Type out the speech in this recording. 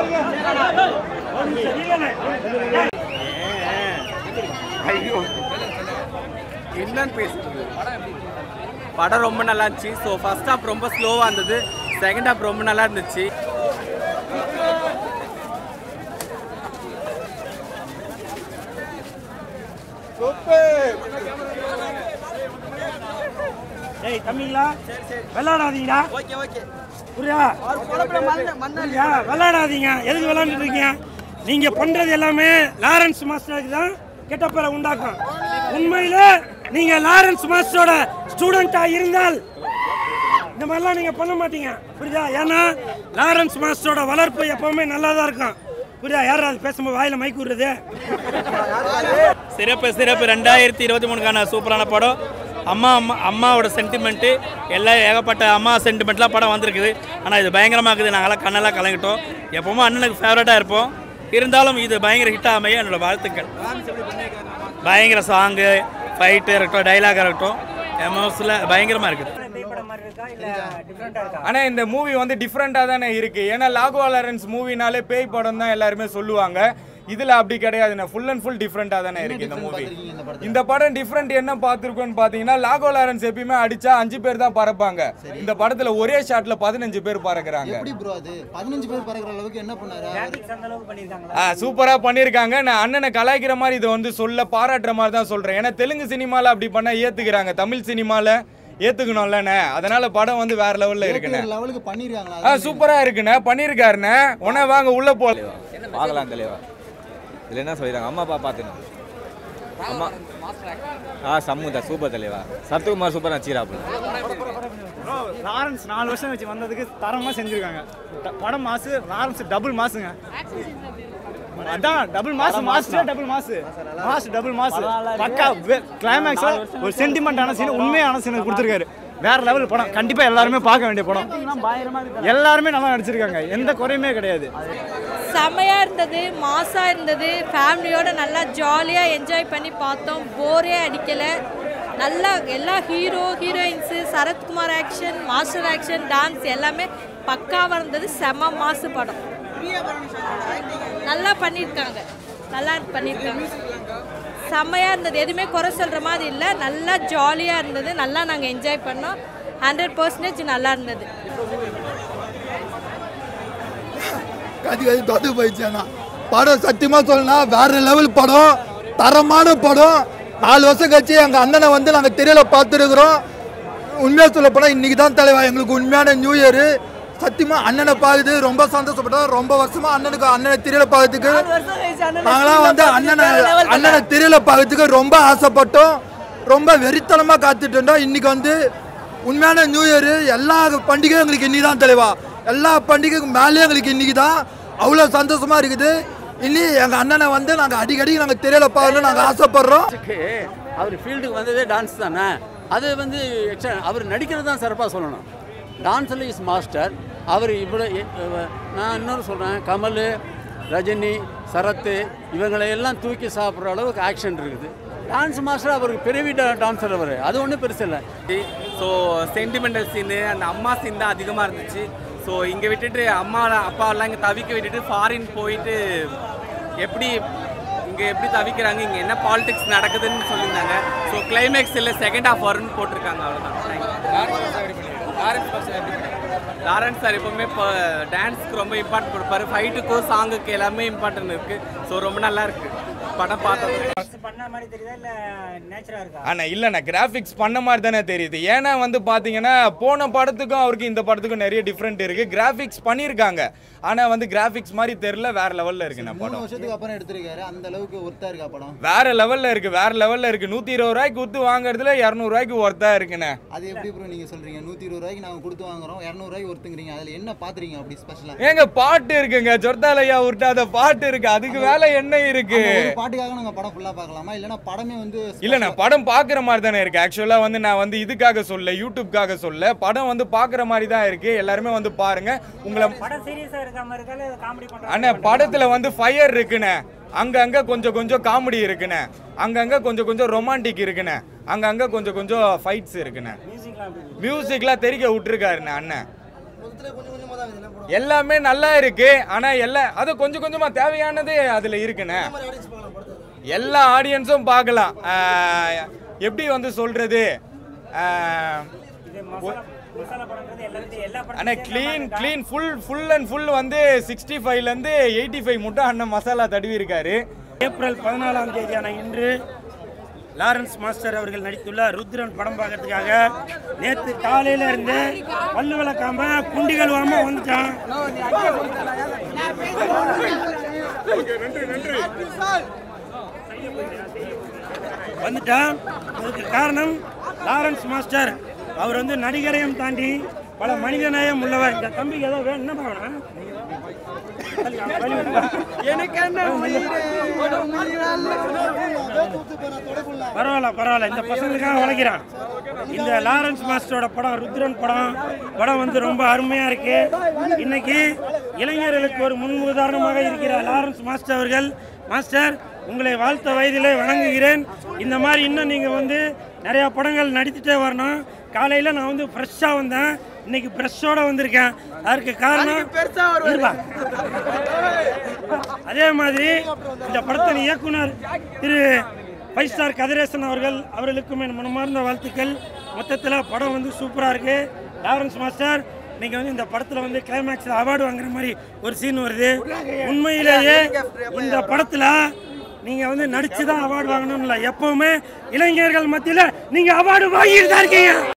ஐயோ என்னன்னு பேசுறது படம் ரொம்ப நல்லா இருந்துச்சு ஸோ ஃபர்ஸ்ட் ஹாஃப் ரொம்ப ஸ்லோவாக இருந்தது செகண்ட் ஹாஃப் ரொம்ப நல்லா இருந்துச்சு ஏய் தம்பிங்களா விளையாடாதீங்கடா ஓகே ஓகே புரியா புரியா? விளையாடாதீங்க எதுக்கு விளையாண்டுட்டு இருக்கீங்க நீங்க பண்றது எல்லாமே லாரன்ஸ் மாஸ்டருக்கு தான் கெட்ட பேரை உண்டாக்கும் உண்மையில நீங்க லாரன்ஸ் மாஸ்டரோட ஸ்டூடெண்டா இருந்தால் இந்த மாதிரிலாம் நீங்க பண்ண மாட்டீங்க புரியுதா ஏன்னா லாரன்ஸ் மாஸ்டரோட வளர்ப்பு எப்பவுமே நல்லா தான் இருக்கும் புரியுதா யாரும் அது பேசும்போது வாயில மைக்கு விடுறது சிறப்பு சிறப்பு ரெண்டாயிரத்தி இருபத்தி மூணுக்கான சூப்பரான படம் அம்மா அம்மா அம்மாவோட சென்டிமெண்ட்டு எல்லாம் ஏகப்பட்ட அம்மா சென்டிமெண்ட்லாம் படம் வந்திருக்குது ஆனால் இது பயங்கரமாக இருக்குது நாங்களாம் கண்ணெல்லாம் கலங்கிட்டோம் எப்பவுமே அண்ணனுக்கு ஃபேவரட்டாக இருப்போம் இருந்தாலும் இது பயங்கர ஹிட்டாக அமைய என்னோட வாழ்த்துக்கள் பயங்கர சாங்கு ஃபைட்டு இருக்கட்டும் டைலாக் இருக்கட்டும் எமோஷனில் பயங்கரமாக இருக்குது ஆனா இந்த மூவி வந்து டிஃப்ரெண்டா தானே இருக்கு ஏன்னா லாகோ லாரன்ஸ் மூவினாலே பேய் படம் தான் எல்லாருமே சொல்லுவாங்க இதுல அப்படி கிடையாதுண்ணே ஃபுல் அண்ட் ஃபுல் டிஃப்ரெண்டா தானே இருக்கு இந்த மூவி இந்த படம் டிஃப்ரெண்ட் என்ன பார்த்துருக்கோன்னு பாத்தீங்கன்னா லாகோ லாரன்ஸ் எப்பயுமே அடிச்சா அஞ்சு பேர் தான் பறப்பாங்க இந்த படத்துல ஒரே ஷாட்ல பதினஞ்சு பேர் பறக்குறாங்க எப்படி ப்ரோ அது பதினஞ்சு பேர் பறக்கிற அளவுக்கு என்ன பண்ணாரு அவரு? ஆ சூப்பரா பண்ணிருக்காங்க நான் அண்ணனை கலாய்க்கிற மாதிரி இதை வந்து சொல்ல பாராட்டுற மாதிரி தான் சொல்றேன் ஏன்னா தெலுங்கு சினிமால அப்படி பண்ணா ஏத்துக்கிறாங்க தமிழ் சினிமால ஏத்துக்கணும்லண்ணே அதனால படம் வந்து வேற லெவல்ல இருக்குண்ணே ஒரு லெவலுக்கு பண்ணிருக்காங்களா ஆ சூப்பரா இருக்குண்ணே பண்ணிருக்காருண்ணே உடனே வாங்க உள்ள போ பார்க்கலாம் தலைவா இதில் என்ன சொல்லிடுறாங்க அம்மா அப்பா பார்த்துணும் அம்மா ஆ சம்மு சூப்பர் தலைவா சத்துக்குமார் சூப்பர் நச்சீராப்புல லாரன்ஸ் நாலு வருஷம் வச்சு வந்ததுக்கு தரமாக செஞ்சுருக்காங்க ட- படம் மாசு லாரன்ஸ் டபுள் மாசுங்க அதான் டபுள் மாசு மாசு டபுள் மாசு மாசு டபுள் மாசு பக்கா கிளைமேக்ஸ் ஒரு சென்டிமெண்டான சீன் உண்மையான சீன் கொடுத்துருக்காரு வேற லெவல் படம் கண்டிப்பா எல்லாருமே பார்க்க வேண்டிய படம் எல்லாருமே நல்லா நடிச்சிருக்காங்க எந்த குறையுமே கிடையாது செமையாக இருந்தது மாசாக இருந்தது ஃபேமிலியோட நல்லா ஜாலியாக என்ஜாய் பண்ணி பார்த்தோம் போரே அடிக்கலை நல்லா எல்லா hero heroines Sarathkumar action master action dance எல்லாமே பக்காவாக இருந்தது செம மாசு படம் நல்லா பண்ணியிருக்காங்க நல்லா பண்ணியிருக்காங்க செம்மையாக இருந்தது எதுவுமே குறை சொல்கிற மாதிரி இல்லை நல்லா ஜாலியாக இருந்தது நல்லா நாங்கள் என்ஜாய் பண்ணோம் ஹண்ட்ரட் பர்சன்டேஜ் நல்லா இருந்தது கதி கதி தொத்து போயிடுச்சேண்ணா படம் சத்தியமாக சொல்லணும்னா வேற லெவல் படம் தரமான படம் நாலு வருஷம் கழிச்சு எங்கள் அண்ணனை வந்து நாங்கள் தெரியல பார்த்துருக்குறோம் உண்மையாக சொல்ல போனால் இன்றைக்கி தான் தலைவா எங்களுக்கு உண்மையான நியூ இயர் சத்தியமாக அண்ணனை பார்க்குது ரொம்ப சந்தோஷப்பட்டோம் ரொம்ப வருஷமாக அண்ணனுக்கு அண்ணனை தெரியல பார்க்கறதுக்கு நாங்களாம் வந்து அண்ணனை அண்ணனை தெரியல பார்க்கறதுக்கு ரொம்ப ஆசைப்பட்டோம் ரொம்ப வெறித்தனமாக காத்துட்டு இருந்தோம் இன்னைக்கு வந்து உண்மையான நியூ இயர் எல்லா பண்டிகையும் எங்களுக்கு இன்னைக்கு தான் தலைவா எல்லா பண்டிகைக்கும் மேலேயும் எங்களுக்கு இன்னைக்கு தான் அவ்வளோ சந்தோஷமா இருக்குது இனி எங்கள் அண்ணனை வந்து நாங்கள் அடிக்கடி நாங்கள் தெரியல பார்க்கணும்னு நாங்கள் ஆசைப்படுறோம் அவர் ஃபீல்டுக்கு வந்ததே டான்ஸ் தானே அது வந்து எக்ஸ்ட்ரா அவர் நடிக்கிறது தான் சிறப்பாக சொல்லணும் டான்ஸில் இஸ் மாஸ்டர் அவர் இவ்வளோ எ- அஹ் நான் இன்னொரு சொல்கிறேன் கமல் ரஜினி சரத்து இவங்களை எல்லாம் தூக்கி சாப்பிட்ற அளவுக்கு ஆக்ஷன் இருக்குது டான்ஸ் மாஸ்டர் அவருக்கு பெரிய டான்ஸர் அவர் அது ஒன்றும் பெருசு இல்லை ஸோ சென்டிமெண்டல் சீனு அந்த அம்மா சீன் தான் அதிகமாக இருந்துச்சு ஸோ இங்கே விட்டுட்டு அம்மா அப்பாவெல்லாம் இங்கே தவிக்க விட்டுட்டு ஃபாரின் போயிட்டு எப்படி இங்கே எப்படி தவிக்கிறாங்க இங்கே என்ன பாலிடிக்ஸ் நடக்குதுன்னு சொல்லியிருந்தாங்க ஸோ கிளைமேக்ஸ் இல்லை செகண்ட் ஹாஃப் வரும்னு போட்டிருக்காங்க அவ்வளோதான் லாரன்ஸ் சார் எப்பவுமே இப்போ டான்ஸ்க்கு ரொம்ப இம்பார்ட்டன்ட் கொடுப்பாரு ஃபைட்டுக்கும் சாங்குக்கு எல்லாமே இம்பார்ட்டன்ட் இருக்குது ஸோ ரொம்ப நல்லா இருக்கு படம் பார்த்தது பண்ண மாதிரி தெரியுதா இல்ல நேச்சரா இருக்கா ஆனா இல்லண்ணா கிராஃபிக்ஸ் பண்ண மாதிரி தானே தெரியுது ஏன்னா வந்து பாத்தீங்கன்னா போன படத்துக்கும் அவருக்கு இந்த படத்துக்கும் நிறைய டிஃப்ரெண்ட் இருக்கு கிராஃபிக்ஸ் பண்ணியிருக்காங்க ஆனா வந்து கிராஃபிக்ஸ் மாதிரி தெரியல வேற லெவல்ல இருக்குண்ணா மூணு படம் வருஷத்துக்கு அப்புறம் எடுத்திருக்காரு அந்த அளவுக்கு ஒர்த்தா இருக்கா படம் வேற லெவல்ல இருக்கு வேற லெவல்ல இருக்கு நூத்தி இருபது ரூபாய்க்கு கொடுத்து வாங்குறதுல இரநூறு ரூபாய்க்கு ஒர்த்தா இருக்குண்ணே அது எப்படி ப்ரோ நீங்க சொல்றீங்க நூத்தி இருபது ரூபாய்க்கு நாங்க கொடுத்து வாங்குறோம் இரநூறு ரூபாய்க்கு ஒருத்துங்கிறீங்க அதுல என்ன பாத்துறீங்க அப்படி ஸ்பெஷலா ஏங்க பாட்டு இருக்குங்க சொர்த்தாலையா உருட்டாத பாட்டு இருக்கு அதுக்கு மேல என்ன இருக்கு ஒரு பாட்டுக்காக நாங்க படம் ஃபுல்லா பார்க்கலாமா இல்லனா படமே வந்து இல்லண்ணா படம் பாக்குற மாதிரி தானே இருக்கு ஆக்சுவலா வந்து நான் வந்து இதுக்காக சொல்ல யூடியூப்காக சொல்ல படம் வந்து பாக்குற மாதிரி தான் இருக்கு எல்லாருமே வந்து பாருங்க உங்களை படம் சீரியஸா இருக்காம இருக்கா இல்ல காமெடி பண்றாங்க அண்ணா படத்துல வந்து ஃபயர் இருக்குண்ணே அங்கங்க கொஞ்சம் கொஞ்சம் காமெடி இருக்குண்ணே அங்கங்க கொஞ்சம் கொஞ்சம் ரொமான்டிக் இருக்குண்ணே அங்கங்க கொஞ்சம் கொஞ்சம் ஃபைட்ஸ் இருக்குண்ணே மியூசிக்லாம் எப்படி இருக்கு? மியூசிக்லாம் தெரிக்க விட்டுருக்காருண்ணே அண்ணன் எல்லாமே நல்லா இருக்கு ஆனா எல்லாம் அது கொஞ்சம் கொஞ்சமா தேவையானது அதுல இருக்குண்ணே எல்லா ஆடியன்ஸும் பார்க்கலாம் ஆஹ், எப்படி வந்து சொல்றது ஆஹ், ஒ- அண்ணா clean clean full full and full வந்து சிக்ஸ்டி ஃபைவ்லேருந்து எயிட்டி ஃபைவ் மட்டும் அண்ணன் மசாலா தடவி இருக்காரு ஏப்ரல் பதினாலாம் தேதியான இன்று லாரன்ஸ் மாஸ்டர் அவர்கள் நடித்துள்ள ருத்ரன் படம் பார்க்கறதுக்காக நேற்று காலையில இருந்து பல்லு விளக்காம குண்டி கழுவாம வந்துட்டான் வந்துட்டான் அதுக்கு காரணம் லாரன்ஸ் மாஸ்டர் அவர் வந்து நடிகரையும் தாண்டி பல மனிதநேயம் உள்ளவர் இந்த தம்பிக்கு ஏதோ வேணும் என்ன பண்ணணும் எனக்கு என்ன பரவாயில்ல பரவாயில்ல இந்த பசங்களுக்காக உழைக்கிறான் இந்த லாரன்ஸ் மாஸ்டரோட படம் ருத்ரன் படம் படம் வந்து ரொம்ப அருமையா இருக்கு இன்னைக்கு இளைஞர்களுக்கு ஒரு முன் உதாரணமாக இருக்கிற லாரன்ஸ் மாஸ்டர் அவர்கள் மாஸ்டர் உங்களை வாழ்த்த வயதிலே வணங்குகிறேன் இந்த மாதிரி இன்னும் நீங்கள் வந்து நிறையா படங்கள் நடித்துட்டே வரணும் காலையில் நான் வந்து ஃப்ரெஷ்ஷாக வந்தேன் இன்னைக்கு ஃப்ரெஷ்ஷோட வந்திருக்கேன் அதற்கு காரணம் இருப்பா. அதே மாதிரி இந்த படத்தின் இயக்குனர் திரு ஃபைவ் ஸ்டார் கதிரேசன் அவர்கள் அவர்களுக்கும் என் மனமார்ந்த வாழ்த்துக்கள் மொத்தத்தில் படம் வந்து சூப்பராக இருக்கு லாரன்ஸ் மாஸ்டர் நீங்கள் வந்து இந்த படத்தில் வந்து கிளைமேக்ஸில் அவார்டு வாங்குற மாதிரி ஒரு சீன் வருது உண்மையிலேயே இந்த படத்தில் நீங்கள் வந்து நடிச்சு தான் அவார்டு வாங்கணும்னு இல்லை எப்பவுமே இளைஞர்கள் மத்தியில் நீங்கள் அவார்டு வாங்கிட்டு தான் இருக்கீங்க